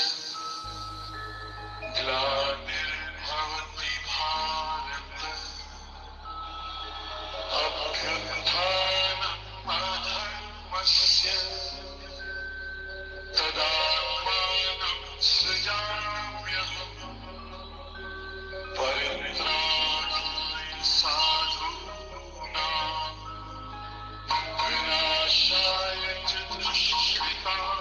ग्लानिर्भवति भारत अभ्युत्थानम् अधर्मस्य तदात्मानं सृजाम्यहम् परित्राणाय साधूनाम् विनाशाय च दुष्कृताम्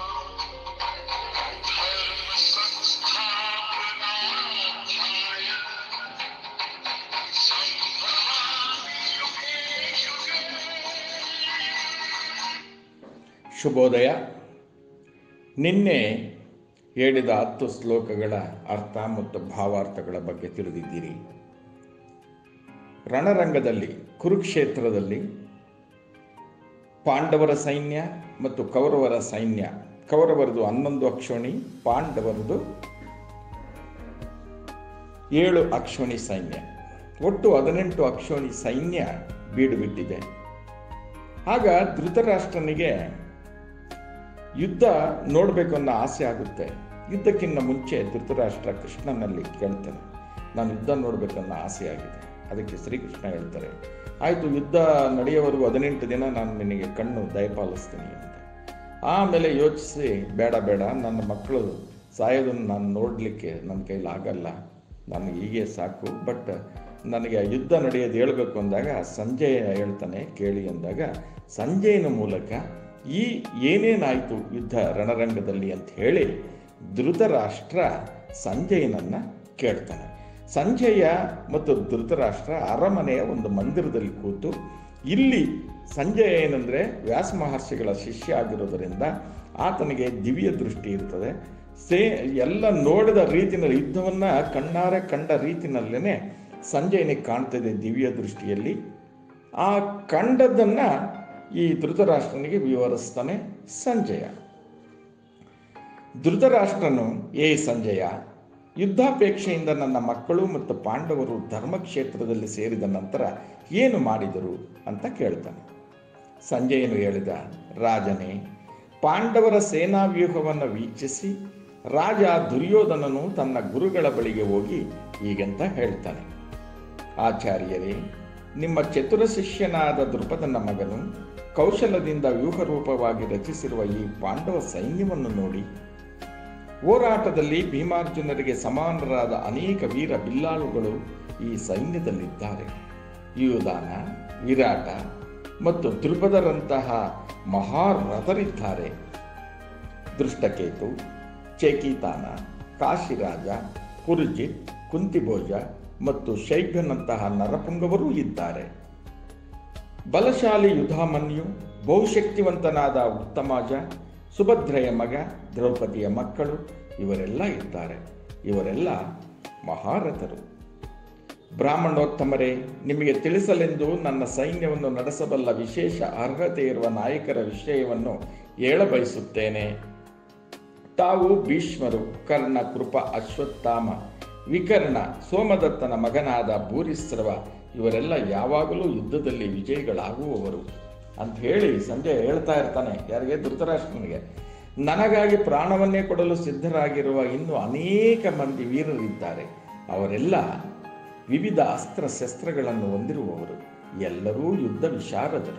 धर्मसंस्थापनार्थाय सम्भवामि युगे युगे ಶುಭೋದಯ ನಿನ್ನೆ ಹೇಳಿದ ಹತ್ತು ಶ್ಲೋಕಗಳ ಅರ್ಥ ಮತ್ತು ಭಾವಾರ್ಥಗಳ ಬಗ್ಗೆ ತಿಳಿದಿದ್ದೀರಿ ರಣರಂಗದಲ್ಲಿ ಕುರುಕ್ಷೇತ್ರದಲ್ಲಿ ಪಾಂಡವರ ಸೈನ್ಯ ಮತ್ತು ಕೌರವರ ಸೈನ್ಯ ಕೌರವರದು ಹನ್ನೊಂದು ಅಕ್ಷೋಣಿ ಪಾಂಡವರದು ಏಳು ಅಕ್ಷೋಣಿ ಸೈನ್ಯ ಒಟ್ಟು ಹದಿನೆಂಟು ಅಕ್ಷೋಣಿ ಸೈನ್ಯ ಬೀಡು ಬಿಟ್ಟಿದೆ ಆಗ ಧೃತರಾಷ್ಟ್ರನಿಗೆ ಯುದ್ಧ ನೋಡಬೇಕು ಅನ್ನೋ ಆಸೆ ಆಗುತ್ತೆ ಯುದ್ಧಕ್ಕಿಂತ ಮುಂಚೆ ಧೃತರಾಷ್ಟ್ರ ಕೃಷ್ಣನಲ್ಲಿ ಕೇಳ್ತಾನೆ ನಾನು ಯುದ್ಧ ನೋಡಬೇಕನ್ನೋ ಆಸೆ ಆಗಿದೆ ಅದಕ್ಕೆ ಶ್ರೀಕೃಷ್ಣ ಹೇಳ್ತಾರೆ ಆಯಿತು ಯುದ್ಧ ನಡೆಯೋವರೆಗೂ ಹದಿನೆಂಟು ದಿನ ನಾನು ನಿನಗೆ ಕಣ್ಣು ದಯಪಾಲಿಸ್ತೀನಿ ಅಂತ ಆಮೇಲೆ ಯೋಚಿಸಿ ಬೇಡ ಬೇಡ ನನ್ನ ಮಕ್ಕಳು ಸಾಯೋದನ್ನು ನಾನು ನೋಡಲಿಕ್ಕೆ ನನ್ನ ಕೈಲಿ ಆಗಲ್ಲ ನನಗೆ ಹೀಗೆ ಸಾಕು ಬಟ್ ನನಗೆ ಆ ಯುದ್ಧ ನಡೆಯೋದು ಹೇಳಬೇಕು ಅಂದಾಗ ಸಂಜಯ ಹೇಳ್ತಾನೆ ಕೇಳಿ ಅಂದಾಗ ಸಂಜಯನ ಮೂಲಕ ಈ ಏನೇನಾಯಿತು ಯುದ್ಧ ರಣರಂಗದಲ್ಲಿ ಅಂತ ಹೇಳಿ ಧೃತರಾಷ್ಟ್ರ ಸಂಜಯನನ್ನು ಕೇಳ್ತಾನೆ ಸಂಜಯ ಮತ್ತು ಧೃತರಾಷ್ಟ್ರ ಅರಮನೆಯ ಒಂದು ಮಂದಿರದಲ್ಲಿ ಕೂತು ಇಲ್ಲಿ ಸಂಜಯ ಏನಂದರೆ ವ್ಯಾಸ ಮಹರ್ಷಿಗಳ ಶಿಷ್ಯ ಆಗಿರೋದರಿಂದ ಆತನಿಗೆ ದಿವ್ಯ ದೃಷ್ಟಿ ಇರ್ತದೆ ಸೇ ಎಲ್ಲ ನೋಡಿದ ರೀತಿನಲ್ಲಿ ಯುದ್ಧವನ್ನು ಕಣ್ಣಾರೆ ಕಂಡ ರೀತಿನಲ್ಲೇ ಸಂಜಯನಿಗೆ ಕಾಣ್ತದೆ ದಿವ್ಯ ದೃಷ್ಟಿಯಲ್ಲಿ ಆ ಕಂಡದ್ದನ್ನು ಈ ಧೃತರಾಷ್ಟ್ರನಿಗೆ ವಿವರಿಸ್ತಾನೆ ಸಂಜಯ ಧೃತರಾಷ್ಟ್ರನು ಏ ಸಂಜಯ ಯುದ್ಧಾಪೇಕ್ಷೆಯಿಂದ ನನ್ನ ಮಕ್ಕಳು ಮತ್ತು ಪಾಂಡವರು ಧರ್ಮಕ್ಷೇತ್ರದಲ್ಲಿ ಸೇರಿದ ನಂತರ ಏನು ಮಾಡಿದರು ಅಂತ ಕೇಳ್ತಾನೆ ಸಂಜಯನು ಹೇಳಿದ ರಾಜನೇ ಪಾಂಡವರ ಸೇನಾವ್ಯೂಹವನ್ನು ವೀಕ್ಷಿಸಿ ರಾಜ ದುರ್ಯೋಧನನು ತನ್ನ ಗುರುಗಳ ಬಳಿಗೆ ಹೋಗಿ ಹೀಗಂತ ಹೇಳ್ತಾನೆ ಆಚಾರ್ಯರೇ ನಿಮ್ಮ ಚತುರ ಶಿಷ್ಯನಾದ ದೃಪದನ ಮಗನು ಕೌಶಲದಿಂದ ವ್ಯೂಹರೂಪವಾಗಿ ರಚಿಸಿರುವ ಈ ಪಾಂಡವ ಸೈನ್ಯವನ್ನು ನೋಡಿ ಹೋರಾಟದಲ್ಲಿ ಭೀಮಾರ್ಜುನರಿಗೆ ಸಮಾನರಾದ ಅನೇಕ ವೀರ ಬಿಲ್ಲಾಳುಗಳು ಈ ಸೈನ್ಯದಲ್ಲಿದ್ದಾರೆ ಯುಧಾನ ವಿರಾಟ ಮತ್ತು ದೃಪದರಂತಹ ಮಹಾರಥರಿದ್ದಾರೆ ದೃಷ್ಟಕೇತು ಚೇಕಿತಾನ ಕಾಶಿರಾಜ ಕುರುಜಿತ್ ಕುಂತಿಭೋಜ ಮತ್ತು ಶೈಭ್ಯನಂತಹ ನರಪುಂಗವರೂ ಇದ್ದಾರೆ ಬಲಶಾಲಿ ಯುಧಾಮನ್ಯು ಬಹುಶಕ್ತಿವಂತನಾದ ಉತ್ತಮಾಜ ಸುಭದ್ರೆಯ ಮಗ ದ್ರೌಪದಿಯ ಮಕ್ಕಳು ಇವರೆಲ್ಲ ಇದ್ದಾರೆ ಇವರೆಲ್ಲ ಮಹಾರಥರು ಬ್ರಾಹ್ಮಣೋತ್ತಮರೇ ನಿಮಗೆ ತಿಳಿಸಲೆಂದು ನನ್ನ ಸೈನ್ಯವನ್ನು ನಡೆಸಬಲ್ಲ ವಿಶೇಷ ಅರ್ಹತೆ ಇರುವ ನಾಯಕರ ವಿಷಯವನ್ನು ಹೇಳಬಯಸುತ್ತೇನೆ ತಾವು ಭೀಷ್ಮರು ಕರ್ಣ ಕೃಪ ಅಶ್ವತ್ಥಾಮ ವಿಕರ್ಣ ಸೋಮದತ್ತನ ಮಗನಾದ ಭೂರಿಸ್ರವ ಇವರೆಲ್ಲ ಯಾವಾಗಲೂ ಯುದ್ಧದಲ್ಲಿ ವಿಜಯಿಗಳಾಗುವವರು ಅಂತ ಹೇಳಿ ಸಂಜೆ ಹೇಳ್ತಾ ಇರ್ತಾನೆ ಯಾರಿಗೆ ಧೃತರಾಷ್ಟ್ರನಿಗೆ ನನಗಾಗಿ ಪ್ರಾಣವನ್ನೇ ಕೊಡಲು ಸಿದ್ಧರಾಗಿರುವ ಇನ್ನು ಅನೇಕ ಮಂದಿ ವೀರರಿದ್ದಾರೆ ಅವರೆಲ್ಲ ವಿವಿಧ ಅಸ್ತ್ರ ಶಸ್ತ್ರಗಳನ್ನು ಹೊಂದಿರುವವರು ಎಲ್ಲರೂ ಯುದ್ಧ ವಿಶಾರದರು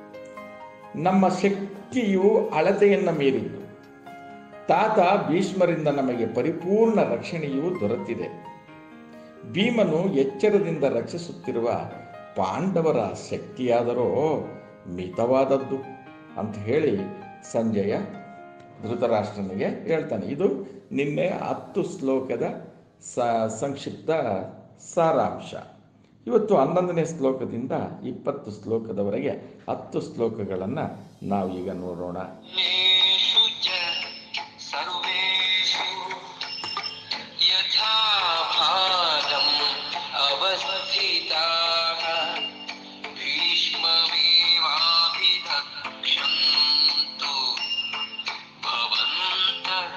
ನಮ್ಮ ಶಕ್ತಿಯು ಅಳತೆಯನ್ನ ಮೀರಿದ್ದು ತಾತ ಭೀಷ್ಮರಿಂದ ನಮಗೆ ಪರಿಪೂರ್ಣ ರಕ್ಷಣೆಯೂ ದೊರೆತಿದೆ ಭೀಮನು ಎಚ್ಚರದಿಂದ ರಕ್ಷಿಸುತ್ತಿರುವ ಪಾಂಡವರ ಶಕ್ತಿಯಾದರೋ ಮಿತವಾದದ್ದು ಅಂತ ಹೇಳಿ ಸಂಜಯ ಧೃತರಾಷ್ಟ್ರನಿಗೆ ಹೇಳ್ತಾನೆ ಇದು ನಿನ್ನೆ ಹತ್ತು ಶ್ಲೋಕದ ಸ ಸಂಕ್ಷಿಪ್ತ ಸಾರಾಂಶ ಇವತ್ತು ಹನ್ನೊಂದನೇ ಶ್ಲೋಕದಿಂದ ಇಪ್ಪತ್ತು ಶ್ಲೋಕದವರೆಗೆ ಹತ್ತು ಶ್ಲೋಕಗಳನ್ನು ನಾವೀಗ ನೋಡೋಣ येषु च सर्वेषु यथा भागम् अवस्थिताः भीष्ममेवाभिधक्षन्तु भवन्तः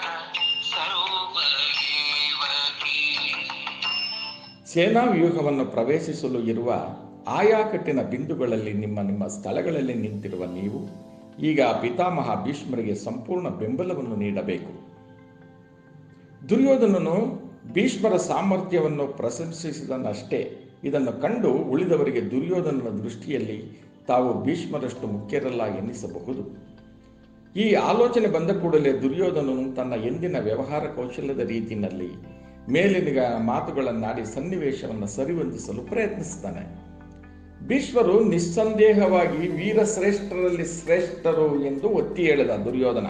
सर्वमेव हि ಸೇನಾ ವ್ಯೂಹವನ್ನು ಪ್ರವೇಶಿಸಲು ಇರುವ ಆಯಾಕಟ್ಟಿನ ಬಿಂದುಗಳಲ್ಲಿ ನಿಮ್ಮ ನಿಮ್ಮ ಸ್ಥಳಗಳಲ್ಲಿ ನಿಂತಿರುವ ನೀವು ಈಗ ಪಿತಾಮಹ ಭೀಷ್ಮರಿಗೆ ಸಂಪೂರ್ಣ ಬೆಂಬಲವನ್ನು ನೀಡಬೇಕು ದುರ್ಯೋಧನನು ಭೀಷ್ಮರ ಸಾಮರ್ಥ್ಯವನ್ನು ಪ್ರಶಂಸಿಸಿದನಷ್ಟೇ ಇದನ್ನು ಕಂಡು ಉಳಿದವರಿಗೆ ದುರ್ಯೋಧನನ ದೃಷ್ಟಿಯಲ್ಲಿ ತಾವು ಭೀಷ್ಮರಷ್ಟು ಮುಖ್ಯರಲ್ಲ ಎನ್ನಿಸಬಹುದು ಈ ಆಲೋಚನೆ ಬಂದ ಕೂಡಲೇ ದುರ್ಯೋಧನನು ತನ್ನ ಎಂದಿನ ವ್ಯವಹಾರ ಕೌಶಲ್ಯದ ರೀತಿಯಲ್ಲಿ ಮೇಲಿನ ಮಾತುಗಳನ್ನಾಡಿ ಸನ್ನಿವೇಶವನ್ನು ಸರಿಹೊಂದಿಸಲು ಪ್ರಯತ್ನಿಸ್ತಾನೆ ಭೀಷ್ಮರು ನಿಸ್ಸಂದೇಹವಾಗಿ ವೀರಶ್ರೇಷ್ಠರಲ್ಲಿ ಶ್ರೇಷ್ಠರು ಎಂದು ಒತ್ತಿ ಹೇಳಿದ ದುರ್ಯೋಧನ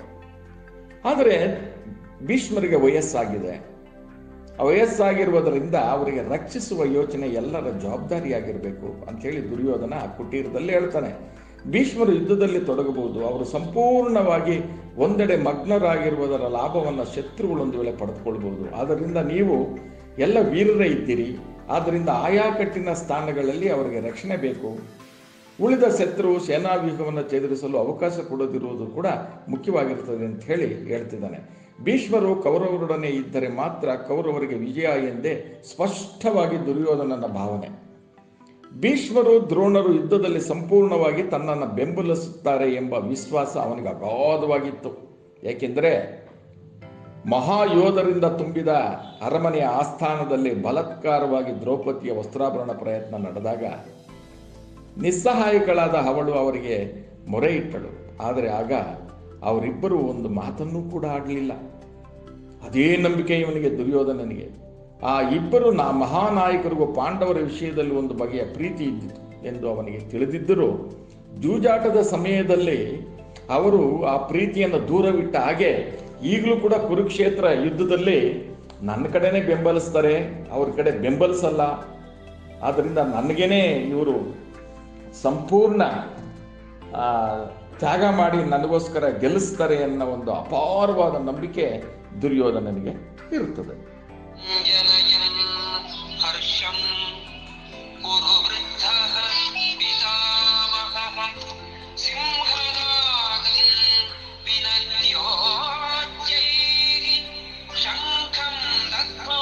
ಆದರೆ ಭೀಷ್ಮರಿಗೆ ವಯಸ್ಸಾಗಿದೆ ಆ ವಯಸ್ಸಾಗಿರುವುದರಿಂದ ಅವರಿಗೆ ರಕ್ಷಿಸುವ ಯೋಚನೆ ಎಲ್ಲರ ಜವಾಬ್ದಾರಿಯಾಗಿರಬೇಕು ಅಂಥೇಳಿ ದುರ್ಯೋಧನ ಆ ಕುಟೀರದಲ್ಲಿ ಹೇಳ್ತಾನೆ ಭೀಷ್ಮರು ಯುದ್ಧದಲ್ಲಿ ತೊಡಗಬಹುದು ಅವರು ಸಂಪೂರ್ಣವಾಗಿ ಒಂದೆಡೆ ಮಗ್ನರಾಗಿರುವುದರ ಲಾಭವನ್ನು ಶತ್ರುಗಳೊಂದು ವೇಳೆ ಪಡೆದುಕೊಳ್ಬಹುದು ಆದ್ದರಿಂದ ನೀವು ಎಲ್ಲ ವೀರರೇ ಇದ್ದೀರಿ ಆದ್ದರಿಂದ ಆಯಾ ಕಟ್ಟಿನ ಸ್ಥಾನಗಳಲ್ಲಿ ಅವರಿಗೆ ರಕ್ಷಣೆ ಬೇಕು ಉಳಿದ ಶತ್ರು ಸೇನಾವ್ಯೂಹವನ್ನು ಚೇದರಿಸಲು ಅವಕಾಶ ಕೊಡದಿರುವುದು ಕೂಡ ಮುಖ್ಯವಾಗಿರುತ್ತದೆ ಅಂತ ಹೇಳಿ ಹೇಳ್ತಿದ್ದಾನೆ ಭೀಷ್ಮರು ಕೌರವರೊಡನೆ ಇದ್ದರೆ ಮಾತ್ರ ಕೌರವರಿಗೆ ವಿಜಯ ಎಂದೇ ಸ್ಪಷ್ಟವಾಗಿ ದುರ್ಯೋಧನನ ಭಾವನೆ ಭೀಷ್ಮರು ದ್ರೋಣರು ಯುದ್ಧದಲ್ಲಿ ಸಂಪೂರ್ಣವಾಗಿ ತನ್ನನ್ನು ಬೆಂಬಲಿಸುತ್ತಾರೆ ಎಂಬ ವಿಶ್ವಾಸ ಅವನಿಗೆ ಅಗಾಧವಾಗಿತ್ತು ಏಕೆಂದರೆ ಮಹಾಯೋಧರಿಂದ ತುಂಬಿದ ಅರಮನೆಯ ಆಸ್ಥಾನದಲ್ಲಿ ಬಲಾತ್ಕಾರವಾಗಿ ದ್ರೌಪದಿಯ ವಸ್ತ್ರಾಭರಣ ಪ್ರಯತ್ನ ನಡೆದಾಗ ನಿಸ್ಸಹಾಯಕಳಾದ ಅವಳು ಅವರಿಗೆ ಮೊರೆ ಇಟ್ಟಳು ಆದರೆ ಆಗ ಅವರಿಬ್ಬರು ಒಂದು ಮಾತನ್ನೂ ಕೂಡ ಆಡಲಿಲ್ಲ ಅದೇ ನಂಬಿಕೆ ಇವನಿಗೆ ದುರ್ಯೋಧನನಿಗೆ ಆ ಇಬ್ಬರು ನಾ ಮಹಾನಾಯಕರಿಗೂ ಪಾಂಡವರ ವಿಷಯದಲ್ಲಿ ಒಂದು ಬಗೆಯ ಪ್ರೀತಿ ಇದ್ದಿತು ಎಂದು ಅವನಿಗೆ ತಿಳಿದಿದ್ದರೂ ಜೂಜಾಟದ ಸಮಯದಲ್ಲಿ ಅವರು ಆ ಪ್ರೀತಿಯನ್ನು ದೂರವಿಟ್ಟ ಹಾಗೆ ಈಗಲೂ ಕೂಡ ಕುರುಕ್ಷೇತ್ರ ಯುದ್ಧದಲ್ಲಿ ನನ್ನ ಕಡೆನೇ ಬೆಂಬಲಿಸ್ತಾರೆ ಅವ್ರ ಕಡೆ ಬೆಂಬಲಿಸಲ್ಲ ಆದ್ದರಿಂದ ನನಗೇನೆ ಇವರು ಸಂಪೂರ್ಣ ಆ, ತ್ಯಾಗ ಮಾಡಿ ನನಗೋಸ್ಕರ ಗೆಲ್ಲಿಸ್ತಾರೆ ಅನ್ನೋ ಒಂದು ಅಪಾರವಾದ ನಂಬಿಕೆ ದುರ್ಯೋಧನನಿಗೆ ಇರುತ್ತದೆ ಜನಯನ್ ಹರ್ಷಂ ಕುರು ವೃದ್ಧಃ ಪಿತಾಮಹಃ ಸಿಂಹನಾದಂ ವಿನದ್ಯೋಜ್ಜೈಃ ಶಂಖಂ ದದ್ಮೌ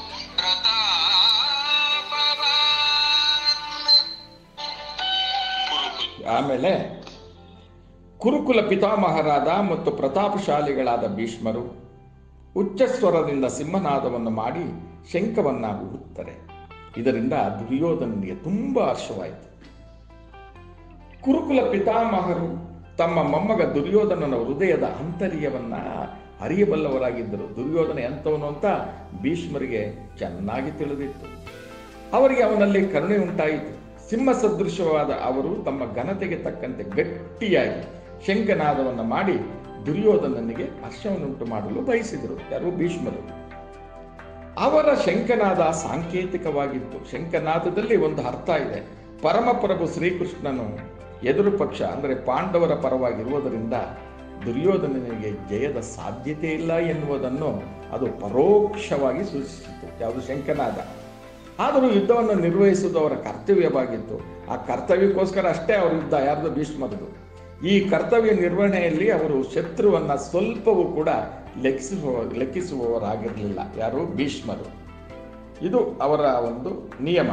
ಪ್ರತಾಪವಾನ್ ಆಮೇಲೆ ಕುರುಕುಲ ಪಿತಾಮಹರಾದ ಮತ್ತು ಪ್ರತಾಪಶಾಲಿಗಳಾದ ಭೀಷ್ಮರು ಉಚ್ಚಸ್ವರದಿಂದ ಸಿಂಹನಾದವನ್ನು ಮಾಡಿ ಶಂಖವನ್ನ ಊದುತ್ತಾರೆ ಇದರಿಂದ ದುರ್ಯೋಧನನಿಗೆ ತುಂಬ ಹರ್ಷವಾಯಿತು ಕುರುಕುಲ ಪಿತಾಮಹರು ತಮ್ಮ ಮೊಮ್ಮಗ ದುರ್ಯೋಧನನ ಹೃದಯದ ಆಂತರ್ಯವನ್ನ ಅರಿಯಬಲ್ಲವರಾಗಿದ್ದರು ದುರ್ಯೋಧನ ಎಂಥವನು ಅಂತ ಭೀಷ್ಮರಿಗೆ ಚೆನ್ನಾಗಿ ತಿಳಿದಿತ್ತು ಅವರಿಗೆ ಅವನಲ್ಲಿ ಕರುಣೆ ಉಂಟಾಯಿತು ಸಿಂಹ ಸದೃಶವಾದ ಅವರು ತಮ್ಮ ಘನತೆಗೆ ತಕ್ಕಂತೆ ಗಟ್ಟಿಯಾಗಿ ಶಂಖನಾದವನ್ನು ಮಾಡಿ ದುರ್ಯೋಧನನಿಗೆ ಹರ್ಷವನ್ನುಂಟು ಮಾಡಲು ಬಯಸಿದರು ಯಾರು ಭೀಷ್ಮರು ಅವರ ಶಂಖನಾದ ಸಾಂಕೇತಿಕವಾಗಿತ್ತು ಶಂಖನಾದದಲ್ಲಿ ಒಂದು ಅರ್ಥ ಇದೆ ಪರಮಪ್ರಭು ಶ್ರೀಕೃಷ್ಣನು ಎದುರು ಪಕ್ಷ ಅಂದರೆ ಪಾಂಡವರ ಪರವಾಗಿರುವುದರಿಂದ ದುರ್ಯೋಧನನಿಗೆ ಜಯದ ಸಾಧ್ಯತೆ ಇಲ್ಲ ಎನ್ನುವುದನ್ನು ಅದು ಪರೋಕ್ಷವಾಗಿ ಸೂಚಿಸಿತು ಯಾವುದು ಶಂಖನಾದ ಆದರೂ ಯುದ್ಧವನ್ನು ನಿರ್ವಹಿಸುವುದು ಅವರ ಕರ್ತವ್ಯವಾಗಿತ್ತು ಆ ಕರ್ತವ್ಯಕ್ಕೋಸ್ಕರ ಅಷ್ಟೇ ಅವರ ಯುದ್ಧ ಯಾರ್ದು ಭೀಷ್ಮರದು ಈ ಕರ್ತವ್ಯ ನಿರ್ವಹಣೆಯಲ್ಲಿ ಅವರು ಶತ್ರುವನ್ನ ಸ್ವಲ್ಪವೂ ಕೂಡ ಲೆಕ್ಕಿಸುವ ಲೆಕ್ಕಿಸುವವರಾಗಿರಲಿಲ್ಲ ಯಾರು ಭೀಷ್ಮರು ಇದು ಅವರ ಒಂದು ನಿಯಮ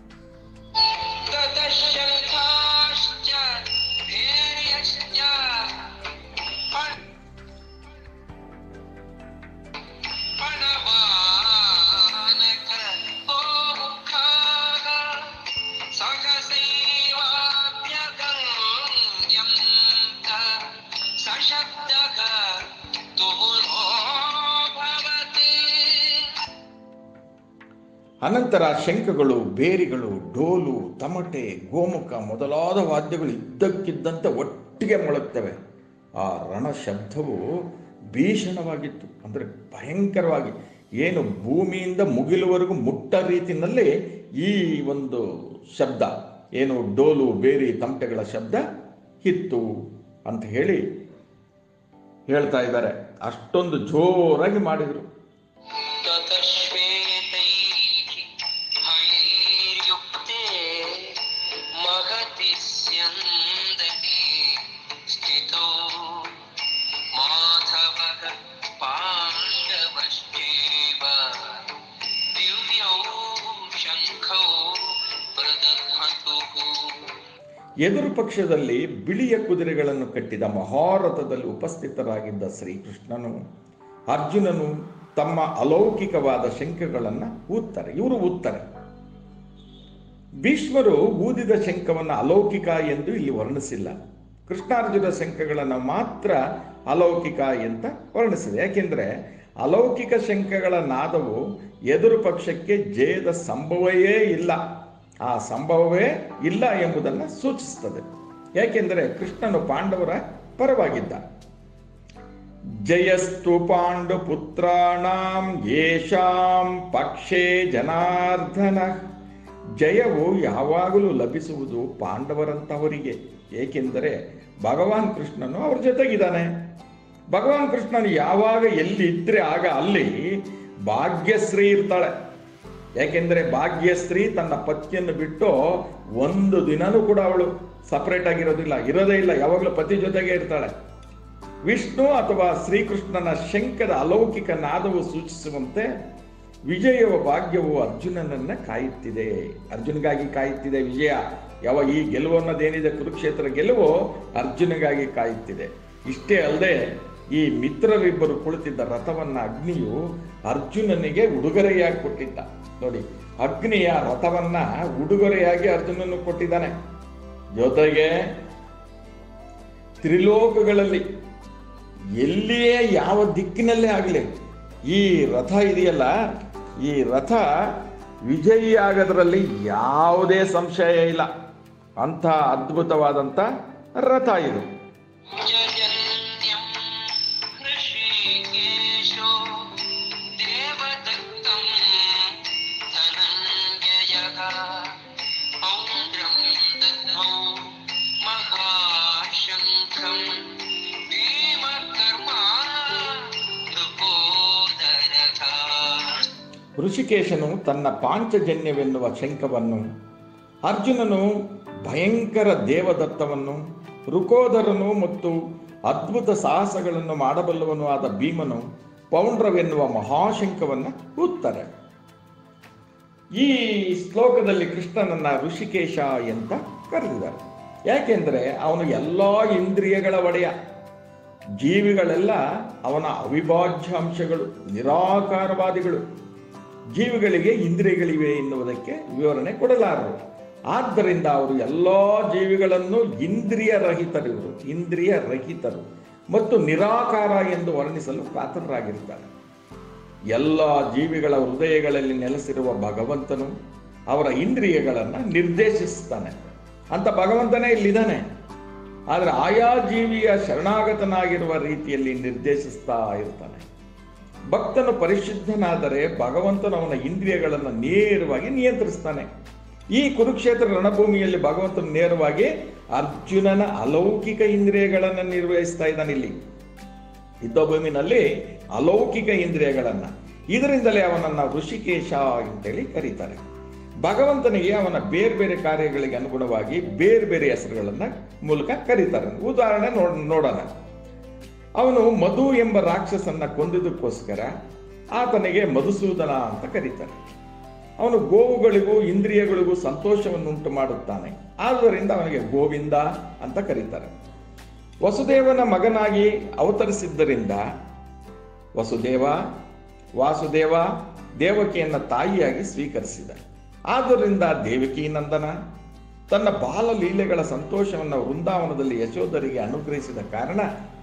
ततश्शङ्खाश्च भैर्यश्च पण- पणवानकगोमुखाः सहसैवाभ्यगम्यन्त सशब्दः तुमुलो भवति ಅನಂತರ ಶಂಖಗಳು ಬೇರಿಗಳು ಡೋಲು ತಮಟೆ ಗೋಮುಖ ಮೊದಲಾದ ವಾದ್ಯಗಳು ಇದ್ದಕ್ಕಿದ್ದಂತೆ ಒಟ್ಟಿಗೆ ಮೊಳಗ್ತವೆ ಆ ರಣ ಶಬ್ದವು ಭೀಷಣವಾಗಿತ್ತು ಅಂದರೆ ಭಯಂಕರವಾಗಿ ಏನು ಭೂಮಿಯಿಂದ ಮುಗಿಲುವರೆಗೂ ಮುಟ್ಟ ರೀತಿಯಲ್ಲಿ ಈ ಒಂದು ಶಬ್ದ ಏನು ಡೋಲು ಬೇರಿ ತಮಟೆಗಳ ಶಬ್ದ ಇತ್ತು ಅಂತ ಹೇಳಿ ಹೇಳ್ತಾ ಇದ್ದಾರೆ ಅಷ್ಟೊಂದು ಜೋರಾಗಿ ಮಾಡಿದರು ततश्वेतैः हयैर्युक्ते महति स्यन्दने स्थितौ माधवः पाण्डवश्चैव दिव्यौ शङ्खौ प्रदध्मतुः ಎದುರು ಪಕ್ಷದಲ್ಲಿ ಬಿಳಿಯ ಕುದುರೆಗಳನ್ನು ಕಟ್ಟಿದ ಮಹಾರಥದಲ್ಲಿ ಉಪಸ್ಥಿತರಾಗಿದ್ದ ಶ್ರೀಕೃಷ್ಣನು ಅರ್ಜುನನು ತಮ್ಮ ಅಲೌಕಿಕವಾದ ಶಂಖಗಳನ್ನು ಊದ್ತಾರೆ ಇವರು ಊದ್ತಾರೆ ಭೀಷ್ಮರು ಊದಿದ ಶಂಖವನ್ನು ಅಲೌಕಿಕ ಎಂದು ಇಲ್ಲಿ ವರ್ಣಿಸಿಲ್ಲ ಕೃಷ್ಣಾರ್ಜುನ ಶಂಖಗಳನ್ನು ಮಾತ್ರ ಅಲೌಕಿಕ ಅಂತ ವರ್ಣಿಸಿದೆ ಯಾಕೆಂದ್ರೆ ಅಲೌಕಿಕ ಶಂಖಗಳ ನಾದವು ಎದುರು ಪಕ್ಷಕ್ಕೆ ಜಯದ ಸಂಭವವೇ ಇಲ್ಲ ಆ ಸಂಭವವೇ ಇಲ್ಲ ಎಂಬುದನ್ನು ಸೂಚಿಸುತ್ತದೆ ಯಾಕೆಂದರೆ ಕೃಷ್ಣನು ಪಾಂಡವರ ಪರವಾಗಿದ್ದ ಜಯಸ್ತು ಪಾಂಡು ಪುತ್ರಾಣಾಂ ಯೇಷಾಂ ಪಕ್ಷೇ ಜನಾರ್ದನ ಜಯವು ಯಾವಾಗಲೂ ಲಭಿಸುವುದು ಪಾಂಡವರಂತವರಿಗೆ ಏಕೆಂದರೆ ಭಗವಾನ್ ಕೃಷ್ಣನು ಅವ್ರ ಜೊತೆಗಿದ್ದಾನೆ ಭಗವಾನ್ ಕೃಷ್ಣನು ಯಾವಾಗ ಎಲ್ಲಿ ಇದ್ರೆ ಆಗ ಅಲ್ಲಿ ಭಾಗ್ಯಶ್ರೀ ಇರ್ತಾಳೆ ಯಾಕೆಂದ್ರೆ ಭಾಗ್ಯಶ್ರೀ ತನ್ನ ಪತಿಯನ್ನು ಬಿಟ್ಟು ಒಂದು ದಿನನೂ ಕೂಡ ಅವಳು ಸಪರೇಟ್ ಆಗಿರೋದಿಲ್ಲ ಇರೋದೇ ಇಲ್ಲ ಯಾವಾಗಲೂ ಪತಿ ಜೊತೆಗೆ ಇರ್ತಾಳೆ ವಿಷ್ಣು ಅಥವಾ ಶ್ರೀಕೃಷ್ಣನ ಶಂಕದ ಅಲೌಕಿಕ ನಾದವು ಸೂಚಿಸುವಂತೆ ವಿಜಯವ ಭಾಗ್ಯವು ಅರ್ಜುನನನ್ನ ಕಾಯುತ್ತಿದೆ ಅರ್ಜುನಿಗಾಗಿ ಕಾಯುತ್ತಿದೆ ವಿಜಯ ಯಾವ ಈ ಗೆಲುವು ಅನ್ನೋದೇನಿದೆ ಕುರುಕ್ಷೇತ್ರ ಗೆಲುವು ಅರ್ಜುನಿಗಾಗಿ ಕಾಯುತ್ತಿದೆ ಇಷ್ಟೇ ಅಲ್ಲದೆ ಈ ಮಿತ್ರರಿಬ್ಬರು ಕುಳಿತಿದ್ದ ರಥವನ್ನ ಅಗ್ನಿಯು ಅರ್ಜುನನಿಗೆ ಉಡುಗೊರೆಯಾಗಿ ಕೊಟ್ಟಿದ್ದ ನೋಡಿ ಅಗ್ನಿಯ ರಥವನ್ನ ಉಡುಗೊರೆಯಾಗಿ ಅರ್ಜುನನು ಕೊಟ್ಟಿದ್ದಾನೆ ಜೊತೆಗೆ ತ್ರಿಲೋಕಗಳಲ್ಲಿ ಎಲ್ಲಿಯೇ ಯಾವ ದಿಕ್ಕಿನಲ್ಲೇ ಆಗಲಿ ಈ ರಥ ಇದೆಯಲ್ಲ ಈ ರಥ ವಿಜಯಿಯಾಗೋದ್ರಲ್ಲಿ ಯಾವುದೇ ಸಂಶಯ ಇಲ್ಲ ಅಂಥ ಅದ್ಭುತವಾದಂಥ ರಥ ಇದು जजन्यं ऋषिकेशो देवदत्तं धनञ्जयः पौन्द्रं दद्मौ महाशङ्खं भीमकर्मा नृपोदरथा ಋಷಿಕೇಶನು ತನ್ನ ಪಾಂಚಜನ್ಯವೆನ್ನುವ ಶಂಖವನ್ನು ಅರ್ಜುನನು ಭಯಂಕರ ದೇವದತ್ತವನ್ನು ರುಕೋದರನು ಮತ್ತು ಅದ್ಭುತ ಸಾಹಸಗಳನ್ನು ಮಾಡಬಲ್ಲವನು ಆದ ಭೀಮನು ಪೌಂಡ್ರವೆನ್ನುವ ಮಹಾಶಂಖವನ್ನು ಊದ್ತಾರೆ ಈ ಶ್ಲೋಕದಲ್ಲಿ ಕೃಷ್ಣನನ್ನ ಋಷಿಕೇಶ ಅಂತ ಕರೆದಿದ್ದಾರೆ ಯಾಕೆಂದ್ರೆ ಅವನು ಎಲ್ಲ ಇಂದ್ರಿಯಗಳ ಒಡೆಯ ಜೀವಿಗಳೆಲ್ಲ ಅವನ ಅವಿಭಾಜ್ಯ ಅಂಶಗಳು ನಿರಾಕಾರವಾದಿಗಳು ಜೀವಿಗಳಿಗೆ ಇಂದ್ರಿಯಗಳಿವೆ ಎನ್ನುವುದಕ್ಕೆ ವಿವರಣೆ ಕೊಡಲಾರರು ಆದ್ದರಿಂದ ಅವರು ಎಲ್ಲ ಜೀವಿಗಳನ್ನು ಇಂದ್ರಿಯ ರಹಿತರಿವರು ಇಂದ್ರಿಯ ರಹಿತರು ಮತ್ತು ನಿರಾಕಾರ ಎಂದು ವರ್ಣಿಸಲು ಕಾತರರಾಗಿರ್ತಾರೆ ಎಲ್ಲ ಜೀವಿಗಳ ಹೃದಯಗಳಲ್ಲಿ ನೆಲೆಸಿರುವ ಭಗವಂತನು ಅವರ ಇಂದ್ರಿಯಗಳನ್ನು ನಿರ್ದೇಶಿಸ್ತಾನೆ ಅಂತ ಭಗವಂತನೇ ಇಲ್ಲಿದ್ದಾನೆ ಆದರೆ ಆಯಾ ಜೀವಿಯ ಶರಣಾಗತನಾಗಿರುವ ರೀತಿಯಲ್ಲಿ ನಿರ್ದೇಶಿಸ್ತಾ ಇರ್ತಾನೆ ಭಕ್ತನು ಪರಿಶುದ್ಧನಾದರೆ ಭಗವಂತನು ಅವನ ಇಂದ್ರಿಯಗಳನ್ನು ನೇರವಾಗಿ ನಿಯಂತ್ರಿಸ್ತಾನೆ ಈ ಕುರುಕ್ಷೇತ್ರ ರಣಭೂಮಿಯಲ್ಲಿ ಭಗವಂತನು ನೇರವಾಗಿ ಅರ್ಜುನನ ಅಲೌಕಿಕ ಇಂದ್ರಿಯಗಳನ್ನು ನಿರ್ವಹಿಸ್ತಾ ಇದ್ದಾನೆ ಇಲ್ಲಿ ಯುದ್ಧಭೂಮಿನಲ್ಲಿ ಅಲೌಕಿಕ ಇಂದ್ರಿಯಗಳನ್ನ ಇದರಿಂದಲೇ ಅವನನ್ನ ಋಷಿಕೇಶ ಅಂತೇಳಿ ಕರೀತಾರೆ ಭಗವಂತನಿಗೆ ಅವನ ಬೇರೆ ಬೇರೆ ಕಾರ್ಯಗಳಿಗೆ ಅನುಗುಣವಾಗಿ ಬೇರೆ ಬೇರೆ ಹೆಸರುಗಳನ್ನ ಮೂಲಕ ಕರೀತಾರೆ ಉದಾಹರಣೆ ನೋಡ್ ನೋಡೋಣ ಅವನು ಮಧು ಎಂಬ ರಾಕ್ಷಸನ್ನ ಕೊಂದಿದ್ದಕ್ಕೋಸ್ಕರ ಆತನಿಗೆ ಮಧುಸೂದನ ಅಂತ ಕರೀತಾರೆ ಅವನು ಗೋವುಗಳಿಗೂ ಇಂದ್ರಿಯಗಳಿಗೂ ಸಂತೋಷವನ್ನುಂಟು ಮಾಡುತ್ತಾನೆ ಆದ್ದರಿಂದ ಅವನಿಗೆ ಗೋವಿಂದ ಅಂತ ಕರೀತಾರೆ ವಸುದೇವನ ಮಗನಾಗಿ ಅವತರಿಸಿದ್ದರಿಂದ ವಸುದೇವ ವಾಸುದೇವ ದೇವಕಿಯನ್ನ ತಾಯಿಯಾಗಿ ಸ್ವೀಕರಿಸಿದ ಆದ್ದರಿಂದ ದೇವಕಿ ನಂದನ ತನ್ನ ಬಾಲ ಲೀಲೆಗಳ ಸಂತೋಷವನ್ನು ವೃಂದಾವನದಲ್ಲಿ ಯಶೋಧರಿಗೆ ಅನುಗ್ರಹಿಸಿದ ಕಾರಣ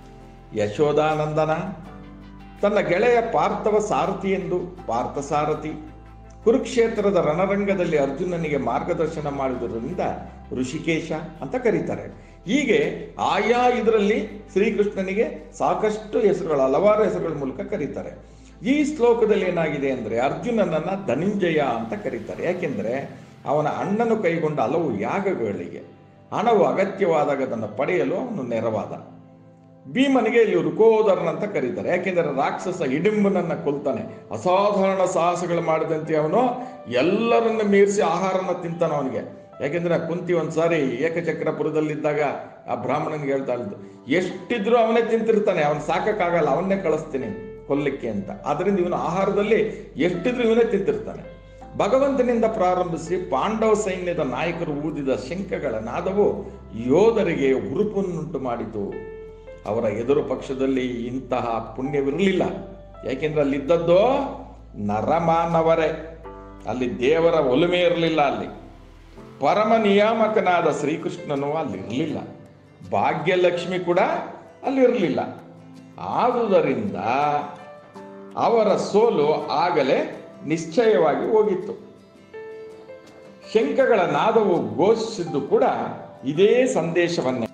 ಯಶೋಧಾನಂದನ ತನ್ನ ಗೆಳೆಯ ಪಾರ್ಥವ ಸಾರಥಿ ಎಂದು ಪಾರ್ಥಸಾರಥಿ ಕುರುಕ್ಷೇತ್ರದ ರಣರಂಗದಲ್ಲಿ ಅರ್ಜುನನಿಗೆ ಮಾರ್ಗದರ್ಶನ ಮಾಡಿದುದರಿಂದ ಋಷಿಕೇಶ ಅಂತ ಕರೀತಾರೆ ಹೀಗೆ ಆಯಾ ಇದರಲ್ಲಿ ಶ್ರೀಕೃಷ್ಣನಿಗೆ ಸಾಕಷ್ಟು ಹೆಸರುಗಳು ಹಲವಾರು ಹೆಸರುಗಳ ಮೂಲಕ ಕರೀತಾರೆ ಈ ಶ್ಲೋಕದಲ್ಲಿ ಏನಾಗಿದೆ ಅಂದರೆ ಅರ್ಜುನನನ್ನ ಧನಂಜಯ ಅಂತ ಕರೀತಾರೆ ಯಾಕೆಂದ್ರೆ ಅವನ ಅಣ್ಣನು ಕೈಗೊಂಡ ಹಲವು ಯಾಗಗಳಿಗೆ ಹಣವು ಅಗತ್ಯವಾದಾಗ ಅದನ್ನು ಪಡೆಯಲು ಅವನು ನೆರವಾದ ಭೀಮನಿಗೆ ಇಲ್ಲಿ ರುಕೋದರನ್ ಅಂತ ಕರೀತಾರೆ ಯಾಕೆಂದರೆ ರಾಕ್ಷಸ ಹಿಡಿಂಬನನ್ನ ಕೊಲ್ತಾನೆ ಅಸಾಧಾರಣ ಸಾಹಸಗಳು ಮಾಡಿದಂತೆ ಅವನು ಎಲ್ಲರನ್ನ ಮೀರಿಸಿ ಆಹಾರನ ತಿಂತಾನ ಅವನಿಗೆ ಯಾಕೆಂದ್ರೆ ಕುಂತಿ ಒಂದ್ಸಾರಿ ಏಕಚಕ್ರಪುರದಲ್ಲಿದ್ದಾಗ ಆ ಬ್ರಾಹ್ಮಣನಿಗೆ ಹೇಳ್ತಾ ಇದ್ದು ಎಷ್ಟಿದ್ರು ಅವನೇ ತಿಂತಿರ್ತಾನೆ ಅವನ್ ಸಾಕಕ್ಕಾಗಲ್ಲ ಅವನ್ನೇ ಕಳಿಸ್ತೀನಿ ಕೊಲ್ಲಿಕ್ಕೆ ಅಂತ ಅದರಿಂದ ಇವನು ಆಹಾರದಲ್ಲಿ ಎಷ್ಟಿದ್ರು ಇವನೇ ತಿಂತಿರ್ತಾನೆ ಭಗವಂತನಿಂದ ಪ್ರಾರಂಭಿಸಿ ಪಾಂಡವ ಸೈನ್ಯದ ನಾಯಕರು ಊದಿದ ಶಂಖಗಳ ನಾದವು ಯೋಧರಿಗೆ ಉರುಪನ್ನುಂಟು ಮಾಡಿತು ಅವರ ಎದುರು ಪಕ್ಷದಲ್ಲಿ ಇಂತಹ ಪುಣ್ಯವಿರಲಿಲ್ಲ ಯಾಕೆಂದ್ರೆ ಅಲ್ಲಿದ್ದದ್ದು ನರಮಾನವರೇ ಅಲ್ಲಿ ದೇವರ ಒಲುಮೆ ಇರಲಿಲ್ಲ ಅಲ್ಲಿ ಪರಮ ನಿಯಾಮಕನಾದ ಶ್ರೀಕೃಷ್ಣನು ಅಲ್ಲಿರಲಿಲ್ಲ ಭಾಗ್ಯಲಕ್ಷ್ಮಿ ಕೂಡ ಅಲ್ಲಿರಲಿಲ್ಲ ಆದುದರಿಂದ ಅವರ ಸೋಲು ಆಗಲೇ ನಿಶ್ಚಯವಾಗಿ ಹೋಗಿತ್ತು ಶಂಖಗಳ ನಾದವು ಘೋಷಿಸಿದ್ದು ಕೂಡ ಇದೇ ಸಂದೇಶವನ್ನೇ